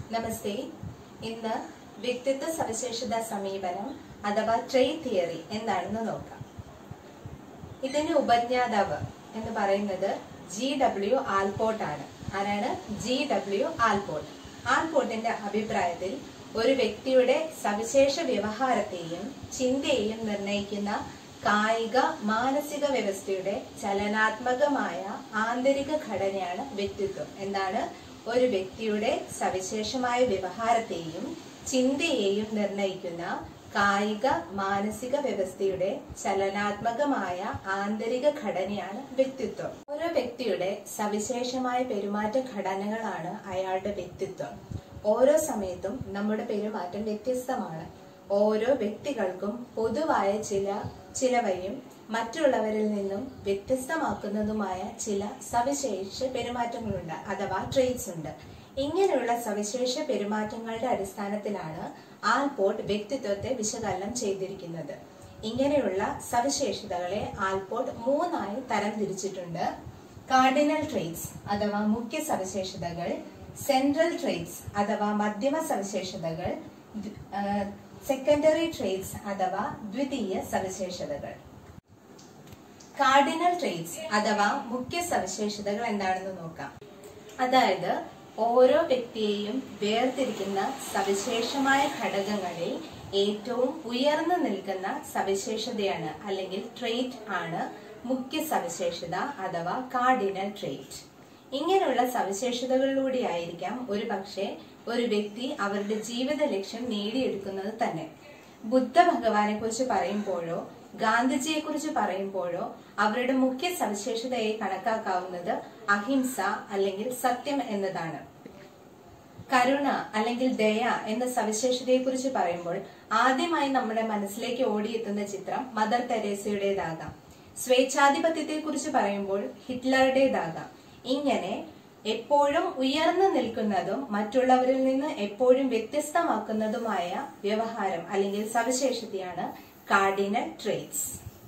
നമസ്തേ ഇന്ന് വ്യക്തിത്വ സവിശേഷത സമീപനം അഥവാ ട്രെയ്റ്റ് തിയറി എന്താണെന്ന് നോക്കാം ഇതിന്റെ ഉപജ്ഞാതാവ് എന്ന് പറയുന്നത് ജി ഡബ്ല്യു ആൽപോർട്ട് ആണ് ആരാണ് ജി ഡബ്ല്യു ആൽപോർട്ട് ആൽപോർട്ടിന്റെ അഭിപ്രായത്തിൽ ഒരു വ്യക്തിയുടെ സവിശേഷ വ്യവഹാരത്തെയും ചിന്തയെയും നിർണയിക്കുന്ന കായിക മാനസിക വ്യവസ്ഥയുടെ ചലനാത്മകമായ ആന്തരിക ഘടനയാണ് വ്യക്തിത്വം എന്താണ് ഒരു വ്യക്തിയുടെ സവിശേഷമായ വ്യവഹാരത്തെയും ചിന്തയെയും നിർണയിക്കുന്ന കായിക മാനസിക വ്യവസ്ഥയുടെ ചലനാത്മകമായ ആന്തരിക ഘടനയാണ് വ്യക്തിത്വം ഓരോ വ്യക്തിയുടെ സവിശേഷമായ പെരുമാറ്റ ഘടനകളാണ് അയാളുടെ വ്യക്തിത്വം ഓരോ സമയത്തും നമ്മുടെ പെരുമാറ്റം വ്യത്യസ്തമാണ് ഓരോ വ്യക്തികൾക്കും പൊതുവായ ചില ചിലവയും മറ്റുള്ളവരിൽ നിന്നും വ്യത്യസ്തമാക്കുന്നതുമായ ചില സവിശേഷ പെരുമാറ്റങ്ങളുണ്ട് അഥവാ ട്രേറ്റ്സ് ഉണ്ട് ഇങ്ങനെയുള്ള സവിശേഷ പെരുമാറ്റങ്ങളുടെ അടിസ്ഥാനത്തിലാണ് ആൽപോർട്ട് വ്യക്തിത്വത്തെ വിശകലനം ചെയ്തിരിക്കുന്നത് ഇങ്ങനെയുള്ള സവിശേഷതകളെ ആൽപോർട്ട് മൂന്നായി തരംതിരിച്ചിട്ടുണ്ട് കാർഡിനൽ ട്രേറ്റ്സ് അഥവാ മുഖ്യ സവിശേഷതകൾ സെൻട്രൽ ട്രേറ്റ്സ് അഥവാ മധ്യമ സവിശേഷതകൾ സെക്കൻഡറി ട്രേറ്റ്സ് അഥവാ ദ്വിതീയ സവിശേഷതകൾ കാർഡിനൽ ട്രേറ്റ്സ് അഥവാ മുഖ്യ സവിശേഷതകൾ എന്താണെന്ന് നോക്കാം അതായത് ഓരോ വ്യക്തിയെയും വേർതിരിക്കുന്ന സവിശേഷമായ ഘടകങ്ങളിൽ ഏറ്റവും ഉയർന്നു നിൽക്കുന്ന സവിശേഷതയാണ് അല്ലെങ്കിൽ ട്രേറ്റ് ആണ് മുഖ്യ സവിശേഷത അഥവാ കാർഡിനൽ ട്രേറ്റ് ഇങ്ങനെയുള്ള സവിശേഷതകളിലൂടെ ആയിരിക്കാം ഒരു പക്ഷേ ഒരു വ്യക്തി അവരുടെ ജീവിത ലക്ഷ്യം നേടിയെടുക്കുന്നത് തന്നെ ബുദ്ധ ഭഗവാനെ കുറിച്ച് പറയുമ്പോഴോ ഗാന്ധിജിയെ കുറിച്ച് പറയുമ്പോഴോ അവരുടെ മുഖ്യ സവിശേഷതയെ കണക്കാക്കാവുന്നത് അഹിംസ അല്ലെങ്കിൽ സത്യം എന്നതാണ് കരുണ അല്ലെങ്കിൽ ദയ എന്ന സവിശേഷതയെ കുറിച്ച് പറയുമ്പോൾ ആദ്യമായി നമ്മുടെ മനസ്സിലേക്ക് ഓടിയെത്തുന്ന ചിത്രം മദർ തെരേസയുടേതാകാം സ്വേച്ഛാധിപത്യത്തെ കുറിച്ച് പറയുമ്പോൾ ഹിറ്റ്ലറുടേതാകാം ഇങ്ങനെ എപ്പോഴും ഉയർന്നു നിൽക്കുന്നതും മറ്റുള്ളവരിൽ നിന്ന് എപ്പോഴും വ്യത്യസ്തമാക്കുന്നതുമായ വ്യവഹാരം അല്ലെങ്കിൽ സവിശേഷതയാണ് കാർഡിനൽ ട്രേറ്റ്സ്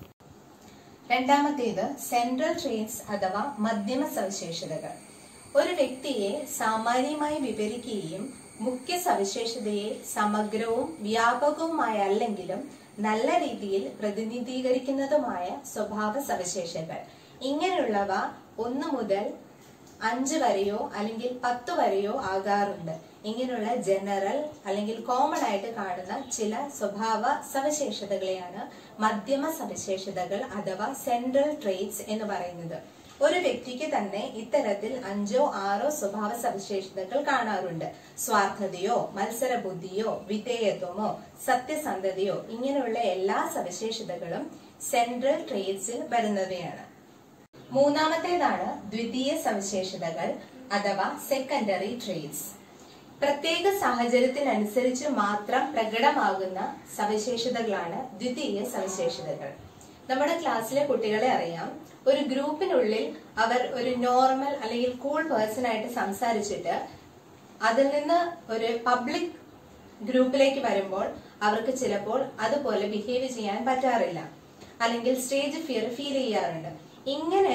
രണ്ടാമത്തേത് സെൻട്രൽ ട്രേറ്റ്സ് അഥവാ മധ്യമ സവിശേഷതകൾ ഒരു വ്യക്തിയെ സാമാന്യമായി വിവരിക്കുകയും മുഖ്യ സവിശേഷതയെ സമഗ്രവും വ്യാപകവുമായ അല്ലെങ്കിലും നല്ല രീതിയിൽ പ്രതിനിധീകരിക്കുന്നതുമായ സ്വഭാവ സവിശേഷതകൾ ഇങ്ങനെയുള്ളവ ഒന്ന് മുതൽ അഞ്ച് വരെയോ അല്ലെങ്കിൽ പത്ത് വരെയോ ആകാറുണ്ട് ഇങ്ങനെയുള്ള ജനറൽ അല്ലെങ്കിൽ കോമൺ ആയിട്ട് കാണുന്ന ചില സ്വഭാവ സവിശേഷതകളെയാണ് മധ്യമ സവിശേഷതകൾ അഥവാ സെൻട്രൽ ട്രേറ്റ്സ് എന്ന് പറയുന്നത് ഒരു വ്യക്തിക്ക് തന്നെ ഇത്തരത്തിൽ അഞ്ചോ ആറോ സ്വഭാവ സവിശേഷതകൾ കാണാറുണ്ട് സ്വാർത്ഥതയോ മത്സരബുദ്ധിയോ വിധേയത്വമോ സത്യസന്ധതയോ ഇങ്ങനെയുള്ള എല്ലാ സവിശേഷതകളും സെൻട്രൽ ട്രേറ്റ്സിൽ വരുന്നവയാണ് മൂന്നാമത്തേതാണ് ദ്വിതീയ സവിശേഷതകൾ അഥവാ സെക്കൻഡറി ട്രേറ്റ്സ് പ്രത്യേക സാഹചര്യത്തിനനുസരിച്ച് മാത്രം പ്രകടമാകുന്ന സവിശേഷതകളാണ് ദ്വിതീയ സവിശേഷതകൾ നമ്മുടെ ക്ലാസ്സിലെ കുട്ടികളെ അറിയാം ഒരു ഗ്രൂപ്പിനുള്ളിൽ അവർ ഒരു നോർമൽ അല്ലെങ്കിൽ കൂൾ പേഴ്സൺ ആയിട്ട് സംസാരിച്ചിട്ട് അതിൽ നിന്ന് ഒരു പബ്ലിക് ഗ്രൂപ്പിലേക്ക് വരുമ്പോൾ അവർക്ക് ചിലപ്പോൾ അതുപോലെ ബിഹേവ് ചെയ്യാൻ പറ്റാറില്ല അല്ലെങ്കിൽ സ്റ്റേജ് ഫിയർ ഫീൽ ചെയ്യാറുണ്ട് ഇങ്ങനെ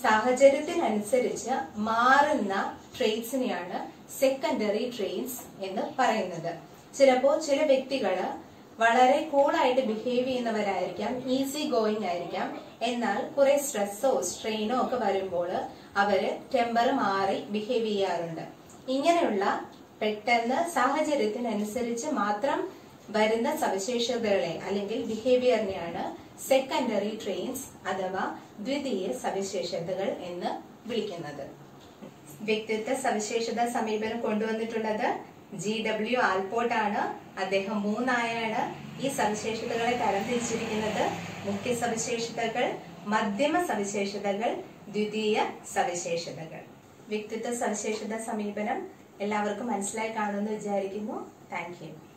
സാഹചര്യത്തിനനുസരിച്ച് മാറുന്ന ട്രേറ്റ്സിനെയാണ് സെക്കൻഡറി ട്രേറ്റ്സ് എന്ന് പറയുന്നത് ചിലപ്പോൾ ചില വ്യക്തികള് വളരെ കൂളായിട്ട് ബിഹേവ് ചെയ്യുന്നവരായിരിക്കാം ഈസി ഗോയിങ് ആയിരിക്കാം എന്നാൽ കുറെ സ്ട്രെസ്സോ സ്ട്രെയിനോ ഒക്കെ വരുമ്പോൾ അവര് ടെമ്പർ മാറി ബിഹേവ് ചെയ്യാറുണ്ട് ഇങ്ങനെയുള്ള പെട്ടെന്ന് സാഹചര്യത്തിനനുസരിച്ച് മാത്രം വരുന്ന സവിശേഷതകളെ അല്ലെങ്കിൽ ബിഹേവിയറിനെയാണ് സെക്കൻഡറി ട്രെയിൻസ് അഥവാ ദ്വിതീയ സവിശേഷതകൾ എന്ന് വിളിക്കുന്നത് വ്യക്തിത്വ സവിശേഷത സമീപനം കൊണ്ടുവന്നിട്ടുള്ളത് ജി ഡബ്ല്യു ആൽപോർട്ട് ആണ് അദ്ദേഹം മൂന്നായാണ് ഈ സവിശേഷതകളെ തരംതിരിച്ചിരിക്കുന്നത് മുഖ്യ സവിശേഷതകൾ മധ്യമ സവിശേഷതകൾ ദ്വിതീയ സവിശേഷതകൾ വ്യക്തിത്വ സവിശേഷത സമീപനം എല്ലാവർക്കും മനസ്സിലായി കാണുമെന്ന് വിചാരിക്കുന്നു താങ്ക് യു